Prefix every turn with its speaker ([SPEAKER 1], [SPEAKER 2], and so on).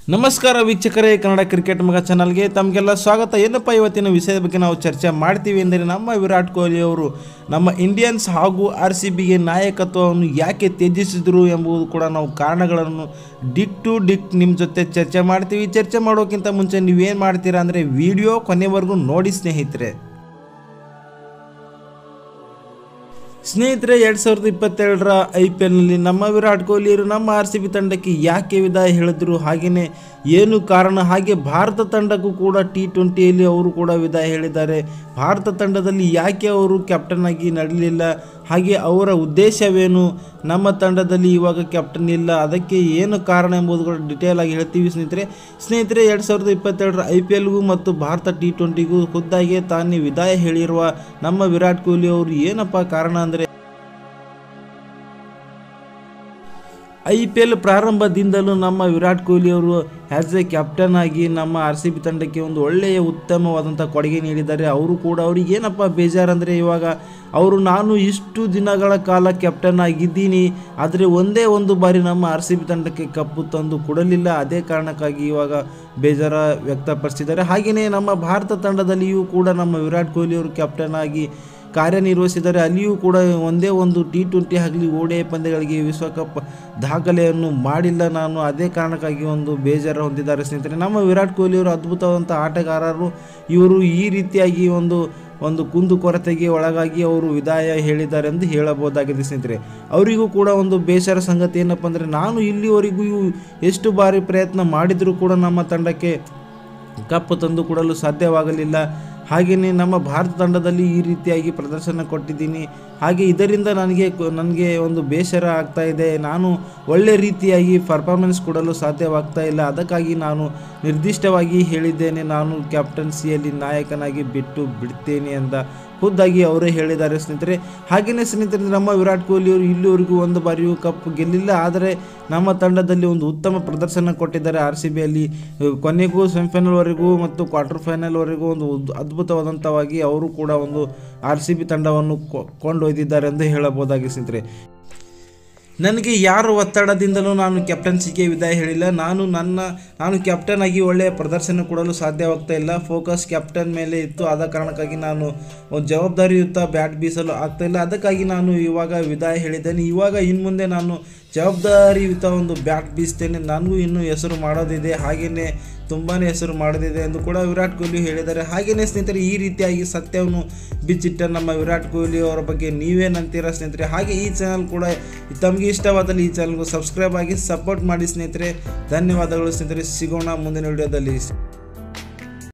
[SPEAKER 1] ನಮಸ್ಕಾರ ವೀಕ್ಷಕರೇ ಕನ್ನಡ ಕ್ರಿಕೆಟ್ ಮಗ ಚಾನಲ್ಗೆ ತಮಗೆಲ್ಲ ಸ್ವಾಗತ ಏನಪ್ಪ ಇವತ್ತಿನ ವಿಷಯದ ಬಗ್ಗೆ ನಾವು ಚರ್ಚೆ ಮಾಡ್ತೀವಿ ಎಂದರೆ ನಮ್ಮ ವಿರಾಟ್ ಕೊಹ್ಲಿ ಅವರು ನಮ್ಮ ಇಂಡಿಯನ್ಸ್ ಹಾಗೂ ಆರ್ ಸಿ ಬಿಗೆ ನಾಯಕತ್ವವನ್ನು ಯಾಕೆ ತ್ಯಜಿಸಿದರು ಎಂಬುದು ಕೂಡ ನಾವು ಕಾರಣಗಳನ್ನು ಡಿಕ್ ಟು ಡಿಕ್ ನಿಮ್ಮ ಜೊತೆ ಚರ್ಚೆ ಮಾಡ್ತೀವಿ ಚರ್ಚೆ ಮಾಡೋಕ್ಕಿಂತ ಮುಂಚೆ ನೀವೇನು ಮಾಡ್ತೀರಾ ಅಂದರೆ ವಿಡಿಯೋ ಕೊನೆವರೆಗೂ ನೋಡಿ ಸ್ನೇಹಿತರೆ ಸ್ನೇಹಿತರೆ ಎರಡು ಸಾವಿರದ ಇಪ್ಪತ್ತೆರಡರ ಐ ಪಿ ಎಲ್ನಲ್ಲಿ ನಮ್ಮ ವಿರಾಟ್ ಕೊಹ್ಲಿಯರು ನಮ್ಮ ಆರ್ ಸಿ ಬಿ ತಂಡಕ್ಕೆ ಯಾಕೆ ವಿದಾಯ ಹೇಳಿದ್ರು ಹಾಗೆಯೇ ಏನು ಕಾರಣ ಹಾಗೆ ಭಾರತ ತಂಡಕ್ಕೂ ಕೂಡ ಟಿ ಟ್ವೆಂಟಿಯಲ್ಲಿ ಅವರು ಕೂಡ ವಿದಾಯ ಹೇಳಿದ್ದಾರೆ ಭಾರತ ತಂಡದಲ್ಲಿ ಯಾಕೆ ಅವರು ಕ್ಯಾಪ್ಟನ್ ಆಗಿ ನಡಲಿಲ್ಲ ಹಾಗೆ ಅವರ ಉದ್ದೇಶವೇನು ನಮ್ಮ ತಂಡದಲ್ಲಿ ಇವಾಗ ಕ್ಯಾಪ್ಟನ್ ಇಲ್ಲ ಅದಕ್ಕೆ ಏನು ಕಾರಣ ಎಂಬುದು ಕೂಡ ಡಿಟೇಲ್ ಆಗಿ ಹೇಳ್ತೀವಿ ಸ್ನೇಹಿತರೆ ಸ್ನೇಹಿತರೆ ಎರಡು ಸಾವಿರದ ಇಪ್ಪತ್ತೆರಡರ ಐ ಪಿ ಎಲ್ಗೂ ಮತ್ತು ಭಾರತ ಟಿ ಟ್ವೆಂಟಿಗೂ ಖುದ್ದಾಗಿ ತಾನೇ ವಿದಾಯ ಹೇಳಿರುವ ನಮ್ಮ ವಿರಾಟ್ ಕೊಹ್ಲಿ ಅವರು ಏನಪ್ಪ ಕಾರಣ ಅಂದರೆ ಐ ಪಿ ಎಲ್ ಪ್ರಾರಂಭದಿಂದಲೂ ನಮ್ಮ ವಿರಾಟ್ ಕೊಹ್ಲಿ ಅವರು ಆ್ಯಸ್ ಎ ಕ್ಯಾಪ್ಟನ್ ಆಗಿ ನಮ್ಮ ಆರ್ ಸಿ ಬಿ ತಂಡಕ್ಕೆ ಒಂದು ಒಳ್ಳೆಯ ಉತ್ತಮವಾದಂಥ ಕೊಡುಗೆ ನೀಡಿದ್ದಾರೆ ಅವರು ಕೂಡ ಅವ್ರಿಗೆ ಏನಪ್ಪ ಬೇಜಾರಂದರೆ ಇವಾಗ ಅವರು ನಾನು ಇಷ್ಟು ದಿನಗಳ ಕಾಲ ಕ್ಯಾಪ್ಟನ್ ಆಗಿದ್ದೀನಿ ಆದರೆ ಒಂದೇ ಒಂದು ಬಾರಿ ನಮ್ಮ ಆರ್ ಸಿ ಬಿ ತಂಡಕ್ಕೆ ಕಪ್ಪು ತಂದು ಕೊಡಲಿಲ್ಲ ಅದೇ ಕಾರಣಕ್ಕಾಗಿ ಇವಾಗ ಬೇಜಾರ ವ್ಯಕ್ತಪಡಿಸಿದ್ದಾರೆ ಹಾಗೆಯೇ ನಮ್ಮ ಭಾರತ ತಂಡದಲ್ಲಿಯೂ ಕೂಡ ನಮ್ಮ ವಿರಾಟ್ ಕೊಹ್ಲಿ ಅವರು ಕ್ಯಾಪ್ಟನ್ ಆಗಿ ಕಾರ್ಯನಿರ್ವಹಿಸಿದರೆ ಅಲ್ಲಿಯೂ ಕೂಡ ಒಂದೇ ಒಂದು ಟಿ ಟ್ವೆಂಟಿ ಆಗಲಿ ಓಡಿಐ ಪಂದ್ಯಗಳಿಗೆ ವಿಶ್ವಕಪ್ ದಾಖಲೆಯನ್ನು ಮಾಡಿಲ್ಲ ನಾನು ಅದೇ ಕಾರಣಕ್ಕಾಗಿ ಒಂದು ಬೇಜಾರು ಹೊಂದಿದ್ದಾರೆ ಸ್ನೇಹಿತರೆ ನಮ್ಮ ವಿರಾಟ್ ಕೊಹ್ಲಿ ಅವರು ಅದ್ಭುತವಾದಂಥ ಆಟಗಾರರು ಇವರು ಈ ರೀತಿಯಾಗಿ ಒಂದು ಒಂದು ಕುಂದು ಕೊರತೆಗೆ ಒಳಗಾಗಿ ಅವರು ವಿದಾಯ ಹೇಳಿದ್ದಾರೆ ಎಂದು ಹೇಳಬಹುದಾಗಿದೆ ಸ್ನೇಹಿತರೆ ಅವರಿಗೂ ಕೂಡ ಒಂದು ಬೇಸರ ಸಂಗತಿ ಏನಪ್ಪ ಅಂದರೆ ನಾನು ಇಲ್ಲಿವರೆಗೂ ಎಷ್ಟು ಬಾರಿ ಪ್ರಯತ್ನ ಮಾಡಿದರೂ ಕೂಡ ನಮ್ಮ ತಂಡಕ್ಕೆ ಕಪ್ಪು ತಂದು ಕೊಡಲು ಸಾಧ್ಯವಾಗಲಿಲ್ಲ ಹಾಗೆಯೇ ನಮ್ಮ ಭಾರತ ತಂಡದಲ್ಲಿ ಈ ರೀತಿಯಾಗಿ ಪ್ರದರ್ಶನ ಕೊಟ್ಟಿದ್ದೀನಿ ಹಾಗೆ ಇದರಿಂದ ನನಗೆ ನನಗೆ ಒಂದು ಬೇಸರ ಆಗ್ತಾ ಇದೆ ನಾನು ಒಳ್ಳೆ ರೀತಿಯಾಗಿ ಪರ್ಫಾರ್ಮೆನ್ಸ್ ಕೊಡಲು ಸಾಧ್ಯವಾಗ್ತಾ ಇಲ್ಲ ಅದಕ್ಕಾಗಿ ನಾನು ನಿರ್ದಿಷ್ಟವಾಗಿ ಹೇಳಿದ್ದೇನೆ ನಾನು ಕ್ಯಾಪ್ಟನ್ಸಿಯಲ್ಲಿ ನಾಯಕನಾಗಿ ಬಿಟ್ಟು ಬಿಡ್ತೇನೆ ಅಂತ ಖುದ್ದಾಗಿ ಅವರೇ ಹೇಳಿದ್ದಾರೆ ಸ್ನೇಹಿತರೆ ಹಾಗೆಯೇ ಸ್ನೇಹಿತರೆ ನಮ್ಮ ವಿರಾಟ್ ಕೊಹ್ಲಿ ಅವರು ಇಲ್ಲಿವರೆಗೂ ಒಂದು ಬಾರಿಯೂ ಕಪ್ ಗೆಲ್ಲಿಲ್ಲ ಆದರೆ ನಮ್ಮ ತಂಡದಲ್ಲಿ ಒಂದು ಉತ್ತಮ ಪ್ರದರ್ಶನ ಕೊಟ್ಟಿದ್ದಾರೆ ಆರ್ ಸಿ ಬಿಯಲ್ಲಿ ಕೊನೆಗೂ ಸೆಮಿಫೈನಲ್ವರೆಗೂ ಮತ್ತು ಕ್ವಾರ್ಟರ್ ಫೈನಲ್ವರೆಗೂ ಒಂದು ಉದ್- ಅದ್ಭುತವಾದಂಥವಾಗಿ ಅವರು ಕೂಡ ಒಂದು ಆರ್ ಸಿ ಬಿ ತಂಡವನ್ನು ಕೊ- ಕೊಂಡೊಯ್ದಿದ್ದಾರೆ ಎಂದು ಹೇಳಬಹುದಾಗಿ ಸ್ನೇಹಿತರೆ ನನಗೆ ಯಾರ ಒತ್ತಡದಿಂದಲೂ ನಾನು ಕ್ಯಾಪ್ಟನ್ಸಿಗೆ ವಿದಾಯ ಹೇಳಿಲ್ಲ ನಾನು ನನ್ನ ನಾನು ಕ್ಯಾಪ್ಟನ್ ಆಗಿ ಒಳ್ಳೆಯ ಪ್ರದರ್ಶನ ಕೊಡಲು ಸಾಧ್ಯವಾಗ್ತಾ ಇಲ್ಲ ಫೋಕಸ್ ಕ್ಯಾಪ್ಟನ್ ಮೇಲೆ ಇತ್ತು ಆದ ಕಾರಣಕ್ಕಾಗಿ ನಾನು ಒಂದು ಜವಾಬ್ದಾರಿಯುತ ಬ್ಯಾಟ್ ಬೀಸಲು ಆಗ್ತಾ ಇಲ್ಲ ಅದಕ್ಕಾಗಿ ನಾನು ಇವಾಗ ವಿದಾಯ ಹೇಳಿದ್ದೇನೆ ಇವಾಗ ಇನ್ನು ಮುಂದೆ ನಾನು ಜವಾಬ್ದಾರಿಯುತ ಒಂದು ಬ್ಯಾಟ್ ಬೀಸ್ತೇನೆ ನನಗೂ ಇನ್ನೂ ಹೆಸರು ಮಾಡೋದಿದೆ ಹಾಗೆಯೇ ತುಂಬಾ ಹೆಸರು ಮಾಡೋದಿದೆ ಎಂದು ಕೂಡ ವಿರಾಟ್ ಕೊಹ್ಲಿ ಹೇಳಿದ್ದಾರೆ ಹಾಗೆಯೇ ಸ್ನೇಹಿತರೆ ಈ ರೀತಿಯಾಗಿ ಸತ್ಯವನ್ನು ಬಿಚ್ಚಿಟ್ಟ ನಮ್ಮ ವಿರಾಟ್ ಕೊಹ್ಲಿ ಅವರ ಬಗ್ಗೆ ನೀವೇನಂತೀರಾ ಸ್ನೇಹಿತರೆ ಹಾಗೆ ಈ ಚಾನಲ್ ಕೂಡ ತಮಗೆ ಇಷ್ಟವಾದಲ್ಲಿ ಈ ಚಾನಲ್ಗೂ ಸಬ್ಸ್ಕ್ರೈಬ್ ಆಗಿ ಸಪೋರ್ಟ್ ಮಾಡಿ ಸ್ನೇಹಿತರೆ ಧನ್ಯವಾದಗಳು ಸ್ನೇಹಿತರೆ ಸಿಗೋಣ ಮುಂದಿನ ವಿಡಿಯೋದಲ್ಲಿ